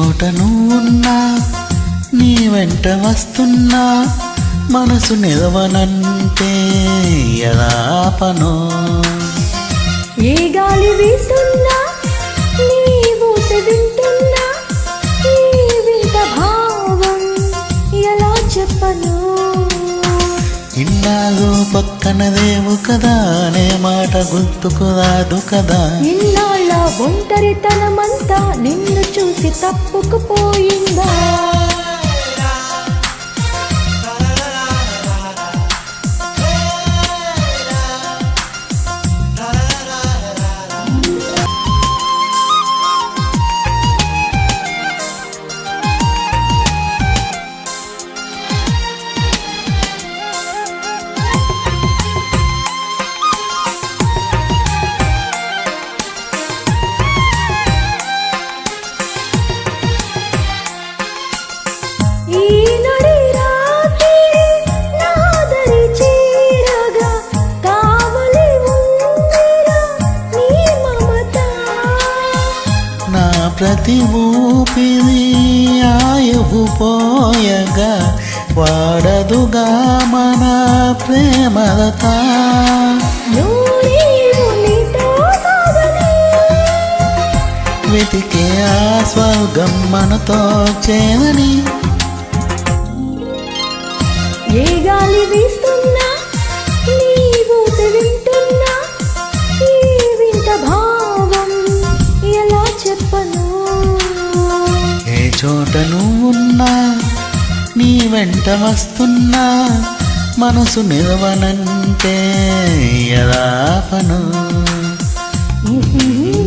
చోట నువ్వున్నా నీ వెంట వస్తున్నా మనసు నిలవనంటే ఎలా పనో ఏ గాలి వీస్తున్నా నీ ఊత వింటున్నా ఈ వింత భావం ఎలా చెప్పను ఇన్నాళ్ళు పక్కన లేవు కదా అనే మాట గుర్తుకు రాదు కదా ఇన్నాళ్ళ ఒంటరితనమంతా నిన్ను చూసి తప్పుకుపోయిందా ఈ నడి రాత్రి నాదరి చీరగా కావలి ఉందిరా నీ మమత నా ప్రతి ఊపిరి ఆయువు పోయగా వాడదుగా మన ప్రేమలత నూరేళ్ళు నీతో సాగని వెతికే ఆ స్వర్గం మనతో చేరని ఏ గాలి వీస్తున్నా నీ ఊత వింటున్నా ఈ వింత భావం ఎలా చెప్పను ఏ చోట నువ్వున్నా నీ వెంట వస్తున్నా మనసు నిలవనంటే ఎలా పను Mm-hmm.